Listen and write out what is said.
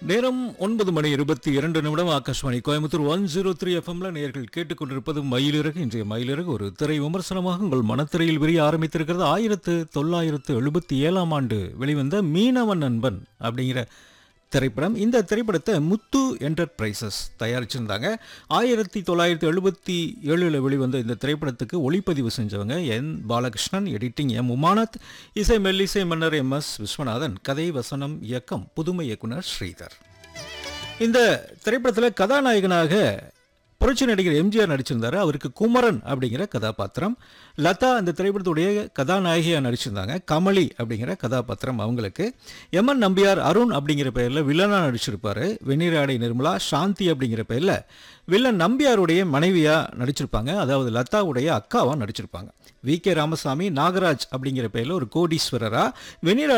நேரம் ஒன்பது மணி இருபத்தி இரண்டு நிமிடம் Akashvani Coimbatore one zero three எஃப்எம்ல நேர்கள் கேட்டுக்கொண்டிருப்பது மயிலிறகு இன்றைய மயிலிறகு ஒரு திரை விமர்சனமாக உங்கள் மனத்திரையில் விரிய ஆரம்பித்திருக்கிறது ஆயிரத்து தொள்ளாயிரத்து எழுபத்தி ஏழாம் ஆண்டு வெளிவந்த மீனவன் நண்பன் அப்படிங்கிற திரைப்படம் இந்த திரைப்படத்தை முத்து என்டர்பிரைசஸ் தயாரிச்சிருந்தாங்க ஆயிரத்தி தொள்ளாயிரத்தி எழுபத்தி ஏழில் வெளிவந்த இந்த திரைப்படத்துக்கு ஒளிப்பதிவு செஞ்சவங்க N Balakrishnan editing M Umanath இசை மெல்லிசை மன்னர் எம் எஸ் விஸ்வநாதன் கதை வசனம் இயக்கம் புதுமை இயக்குனர் ஸ்ரீதர் இந்த திரைப்படத்தில் கதாநாயகனாக புரட்சி நடிகர் எம்ஜிஆர் நடிச்சிருந்தாரு அவருக்கு குமரன் அப்படிங்கிற கதாபாத்திரம் லதா அந்த திரைப்படத்துடைய கதாநாயகியாக நடிச்சிருந்தாங்க கமலி அப்படிங்கிற கதாபாத்திரம் அவங்களுக்கு எம்என் நம்பியார் அருண் அப்படிங்கிற பெயரில் வில்லனாக நடிச்சிருப்பாரு வெந்நீராடை நிர்மலா சாந்தி அப்படிங்கிற பெயரில் வில்லன் நம்பியாருடைய மனைவியாக நடிச்சிருப்பாங்க அதாவது லதாவுடைய அக்காவாக நடிச்சிருப்பாங்க வி கே ராமசாமி நாகராஜ் அப்படிங்கிற பெயரில் ஒரு கோடீஸ்வரராக வெந்நீர்